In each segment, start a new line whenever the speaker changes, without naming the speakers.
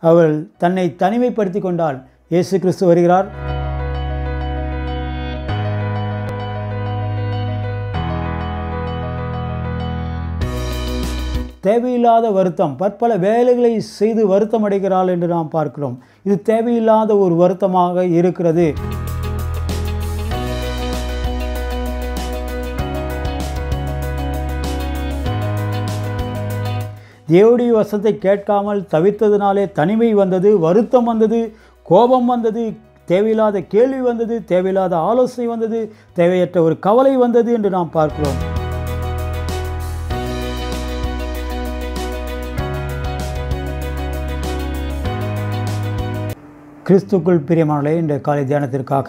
அவள் தன்னை தனிமைப்படுத்தி கொண்டாள் இயேசு கிறிஸ்து வருகிறார் தேவையில்லாத வருத்தம் பற்பல வேலைகளை செய்து வருத்தம் அடைகிறாள் என்று நாம் பார்க்கிறோம் இது தேவையில்லாத ஒரு வருத்தமாக இருக்கிறது தேவடைய வசத்தை கேட்காமல் தவித்ததினாலே தனிமை வந்தது வருத்தம் வந்தது கோபம் வந்தது தேவையில்லாத கேள்வி வந்தது தேவையில்லாத ஆலோசனை வந்தது தேவையற்ற ஒரு கவலை வந்தது என்று நாம் பார்க்கிறோம் கிறிஸ்துக்குள் பிரியமானே இந்த காலை தியானத்திற்காக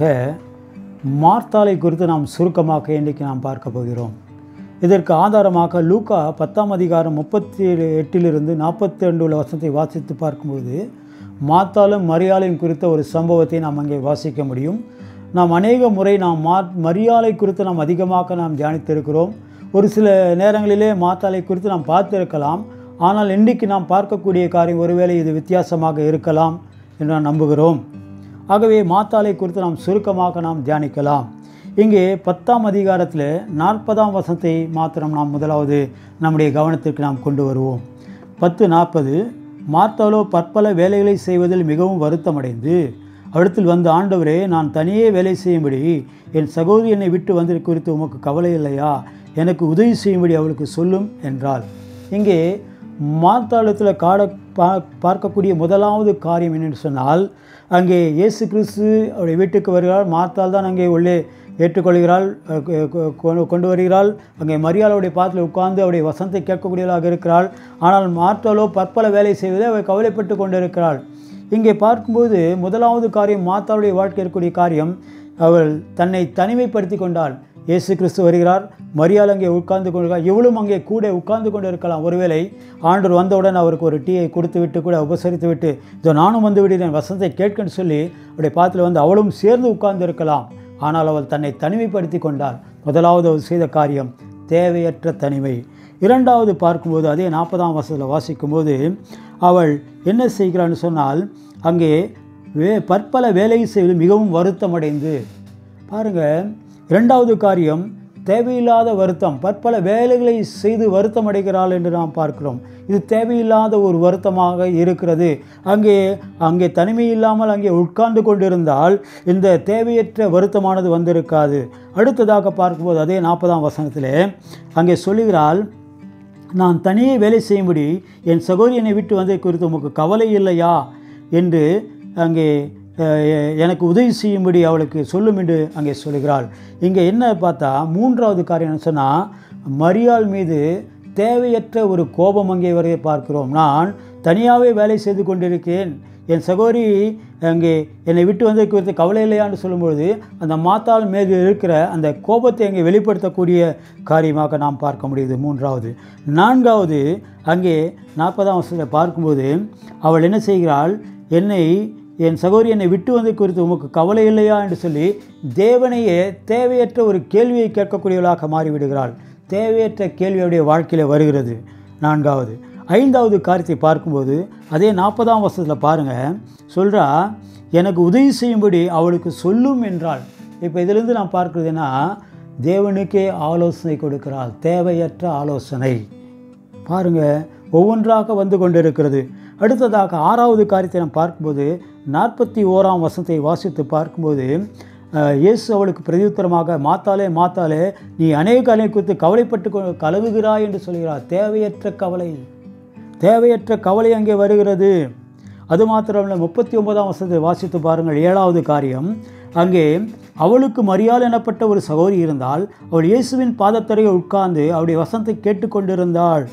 மார்த்தாலை குறித்து நாம் சுருக்கமாக இன்றைக்கு நாம் பார்க்க போகிறோம் இதற்கு ஆதாரமாக லூக்கா பத்தாம் அதிகாரம் முப்பத்தி எட்டிலிருந்து நாற்பத்தி ரெண்டு உள்ள வசனத்தை வாசித்து பார்க்கும்போது மாத்தாலும் மரியாதையும் குறித்த ஒரு சம்பவத்தை நாம் அங்கே வாசிக்க முடியும் நாம் அநேக முறை நாம் மா மரியாதை குறித்து நாம் அதிகமாக நாம் தியானித்திருக்கிறோம் ஒரு சில நேரங்களிலே மாத்தாலை குறித்து நாம் பார்த்திருக்கலாம் ஆனால் இன்றைக்கு நாம் பார்க்கக்கூடிய காரியம் ஒருவேளை இது வித்தியாசமாக இருக்கலாம் என்று நாம் நம்புகிறோம் ஆகவே மாத்தாலை குறித்து நாம் சுருக்கமாக நாம் தியானிக்கலாம் இங்கே பத்தாம் அதிகாரத்தில் நாற்பதாம் வசனத்தை மாத்திரம் நாம் முதலாவது நம்முடைய கவனத்திற்கு நாம் கொண்டு வருவோம் பத்து நாற்பது மார்த்தாலோ பற்பல வேலைகளை செய்வதில் மிகவும் வருத்தமடைந்து அடுத்தில் வந்த ஆண்டவரே நான் தனியே வேலை செய்யும்படி என் சகோதரி என்னை விட்டு வந்தது குறித்து உமக்கு கவலை இல்லையா எனக்கு உதவி செய்யும்படி அவளுக்கு சொல்லும் என்றாள் இங்கே மார்த்தாளத்தில் காட பா பார்க்கக்கூடிய முதலாவது காரியம் என்னென்னு சொன்னால் அங்கே இயேசு கிறிஸ்து அவருடைய வீட்டுக்கு வருகிறார் மார்த்தால் தான் அங்கே உள்ளே ஏற்றுக்கொள்கிறாள் கொண்டு வருகிறாள் அங்கே மரியாளுடைய பாத்தில் உட்கார்ந்து அவருடைய வசனத்தை கேட்கக்கூடியவளாக இருக்கிறாள் ஆனால் மார்த்தாலோ பற்பல வேலை செய்வதை அவள் கவலைப்பட்டு கொண்டிருக்கிறாள் இங்கே பார்க்கும்போது முதலாவது காரியம் மாத்தாளுடைய வாழ்க்கை இருக்கக்கூடிய காரியம் அவள் தன்னை தனிமைப்படுத்தி கொண்டாள் இயேசு கிறிஸ்து வருகிறார் மரியாள் அங்கே உட்கார்ந்து கொண்டிருக்கிறார் இவளும் அங்கே கூட உட்கார்ந்து கொண்டு இருக்கலாம் ஒருவேளை ஆண்டவர் வந்தவுடன் அவருக்கு ஒரு டீயை கொடுத்து விட்டு கூட உபசரித்து விட்டு இதோ நானும் வந்து விடுகிறேன் வசனத்தை கேட்கன்னு சொல்லி அவருடைய பாத்தில் வந்து அவளும் சேர்ந்து உட்கார்ந்து இருக்கலாம் ஆனால் அவள் தன்னை தனிமைப்படுத்தி கொண்டாள் முதலாவது அவள் செய்த காரியம் தேவையற்ற தனிமை இரண்டாவது பார்க்கும்போது அதே நாற்பதாம் வருஷத்தில் வாசிக்கும்போது அவள் என்ன செய்கிறான்னு சொன்னால் அங்கே வே பற்பல வேலை செய்வது மிகவும் வருத்தமடைந்து பாருங்கள் இரண்டாவது காரியம் தேவையில்லாத வருத்தம் பற்பல வேலைகளை செய்து வருத்தம் அடைகிறாள் என்று நாம் பார்க்கிறோம் இது தேவையில்லாத ஒரு வருத்தமாக இருக்கிறது அங்கே அங்கே தனிமை இல்லாமல் அங்கே உட்கார்ந்து கொண்டிருந்தால் இந்த தேவையற்ற வருத்தமானது வந்திருக்காது அடுத்ததாக பார்க்கும்போது அதே நாற்பதாம் வசனத்தில் அங்கே சொல்லுகிறாள் நான் தனியே வேலை செய்யும்படி என் சகோதரியனை விட்டு வந்ததை குறித்து உமக்கு கவலை இல்லையா என்று அங்கே எனக்கு உதவி செய்யும்படி அவளுக்கு சொல்லும் என்று அங்கே சொல்கிறாள் இங்கே என்ன பார்த்தா மூன்றாவது காரியம் சொன்னால் மரியாள் மீது தேவையற்ற ஒரு கோபம் அங்கே வரைய பார்க்கிறோம் நான் தனியாகவே வேலை செய்து கொண்டிருக்கேன் என் சகோதரி அங்கே என்னை விட்டு வந்தது குறித்து கவலை இல்லையான்னு சொல்லும்பொழுது அந்த மாத்தாள் மீது இருக்கிற அந்த கோபத்தை அங்கே வெளிப்படுத்தக்கூடிய காரியமாக நாம் பார்க்க முடியுது மூன்றாவது நான்காவது அங்கே நாற்பதாம் வருஷத்தில் பார்க்கும்போது அவள் என்ன செய்கிறாள் என்னை என் சகோதரி என்னை விட்டு வந்தது குறித்து உமக்கு கவலை இல்லையா என்று சொல்லி தேவனையே தேவையற்ற ஒரு கேள்வியை கேட்கக்கூடியவளாக மாறிவிடுகிறாள் தேவையற்ற கேள்வியுடைய வாழ்க்கையில் வருகிறது நான்காவது ஐந்தாவது காரியத்தை பார்க்கும்போது அதே நாற்பதாம் வருஷத்தில் பாருங்கள் சொல்கிறா எனக்கு உதவி செய்யும்படி அவளுக்கு சொல்லும் என்றாள் இப்போ இதிலிருந்து நான் பார்க்குறதுன்னா தேவனுக்கே ஆலோசனை கொடுக்கிறாள் தேவையற்ற ஆலோசனை பாருங்கள் ஒவ்வொன்றாக வந்து கொண்டிருக்கிறது அடுத்ததாக ஆறாவது காரியத்தை நாம் பார்க்கும்போது நாற்பத்தி ஓராம் வசனத்தை வாசித்து பார்க்கும்போது இயேசு அவளுக்கு பிரதியுத்தரமாக மாத்தாலே மாத்தாலே நீ அநேக கலை குறித்து கவலைப்பட்டு கலவுகிறாய் என்று சொல்கிறார் தேவையற்ற கவலை தேவையற்ற கவலை அங்கே வருகிறது அது மாத்திரமல்ல முப்பத்தி ஒன்பதாம் வசனத்தை வாசித்து பாருங்கள் ஏழாவது காரியம் அங்கே அவளுக்கு மரியாதை எனப்பட்ட ஒரு சகோதரி இருந்தால் அவள் இயேசுவின் பாதத்தரையை உட்கார்ந்து அவருடைய வசனத்தை கேட்டுக்கொண்டிருந்தாள்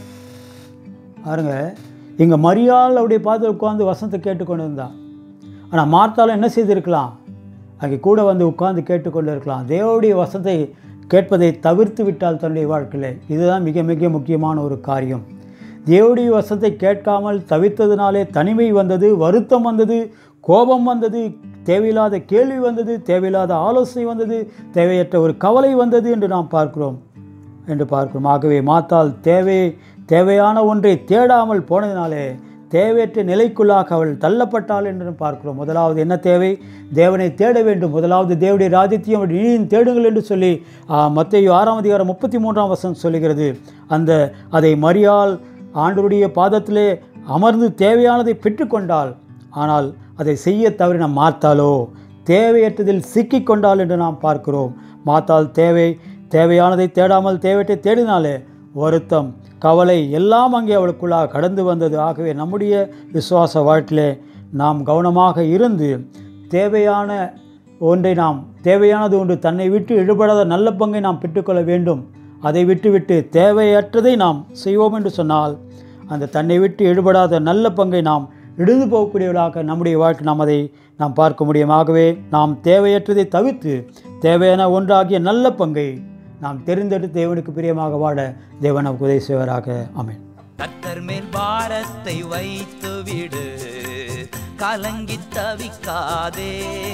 பாருங்க இங்கே மரியாள் அவருடைய பாதத்தில் உட்கார்ந்து வசனத்தை கேட்டுக்கொண்டிருந்தாள் ஆனால் மார்த்தாலும் என்ன செய்திருக்கலாம் அங்கே கூட வந்து உட்கார்ந்து கேட்டுக்கொண்டு இருக்கலாம் தேவனுடைய வசத்தை கேட்பதை தவிர்த்து விட்டால் தன்னுடைய வாழ்க்கையில் இதுதான் மிக மிக முக்கியமான ஒரு காரியம் தேவடைய வசத்தை கேட்காமல் தவிர்த்ததினாலே தனிமை வந்தது வருத்தம் வந்தது கோபம் வந்தது தேவையில்லாத கேள்வி வந்தது தேவையில்லாத ஆலோசனை வந்தது தேவையற்ற ஒரு கவலை வந்தது என்று நாம் பார்க்கிறோம் என்று பார்க்கிறோம் ஆகவே மாத்தால் தேவை தேவையான ஒன்றை தேடாமல் போனதினாலே தேவையற்ற நிலைக்குள்ளாக அவள் தள்ளப்பட்டாள் என்று பார்க்கிறோம் முதலாவது என்ன தேவை தேவனை தேட வேண்டும் முதலாவது தேவனுடைய ராஜ்யத்தையும் அவருடைய நீதியும் தேடுங்கள் என்று சொல்லி மத்திய ஆறாம் அதிகாரம் முப்பத்தி மூன்றாம் வசனம் சொல்லுகிறது அந்த அதை மரியாள் ஆண்டவருடைய பாதத்திலே அமர்ந்து தேவையானதை பெற்றுக்கொண்டாள் ஆனால் அதை செய்ய தவறின மாத்தாலோ தேவையற்றதில் சிக்கிக்கொண்டாள் என்று நாம் பார்க்கிறோம் மாத்தால் தேவை தேவையானதை தேடாமல் தேவையற்றை தேடினாலே வருத்தம் கவலை எல்லாம் அங்கே அவளுக்குள்ளாக கடந்து வந்தது ஆகவே நம்முடைய விசுவாச வாழ்க்கையிலே நாம் கவனமாக இருந்து தேவையான ஒன்றை நாம் தேவையானது ஒன்று தன்னை விட்டு இழுபடாத நல்ல பங்கை நாம் பெற்றுக்கொள்ள வேண்டும் அதை விட்டுவிட்டு தேவையற்றதை நாம் செய்வோம் என்று சொன்னால் அந்த தன்னை விட்டு எடுபடாத நல்ல பங்கை நாம் இடிந்து போகக்கூடியவர்களாக நம்முடைய வாழ்க்கை நாம் அதை நாம் பார்க்க முடியும் ஆகவே நாம் தேவையற்றதை தவிர்த்து தேவையான ஒன்றாகிய நல்ல பங்கை நாம் தெரிந்தெடுத்து தேவனுக்கு பிரியமாக வாழ தேவன் நமக்கு உதவி செய்வராக அமேன்
கத்தர் மேல் பாரத்தை வைத்து விடு கலங்கி தவிக்காதே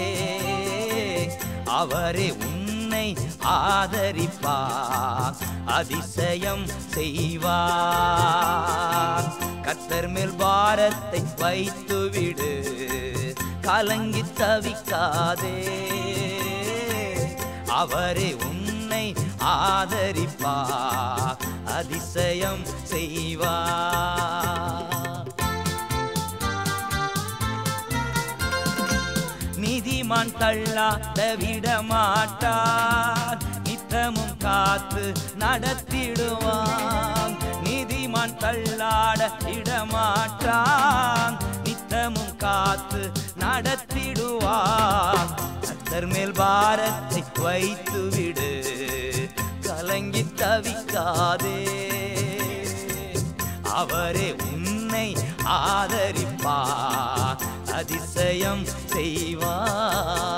அவரே உன்னை ஆதரிப்பார் அதிசயம் செய்வார் கத்தர் மேல் பாரத்தை வைத்து விடு கலங்கி தவிக்காதே அவரே உன்னை ஆதரிப்பார் அதிசயம் செய்வார் நீதிமான் தள்ளாத விட மாட்டார் நித்தமும் காத்து நடத்திடுவான் நீதிமான் தள்ளாட இடமாட்டான் நித்தமும் காத்து நடத்திடுவான் கத்தர் மேல் பாரத்தை வைத்து விடு கலங்கி தவிக்காதே அவரே உன்னை ஆதரிப்பார் அதிசயம் செய்வார்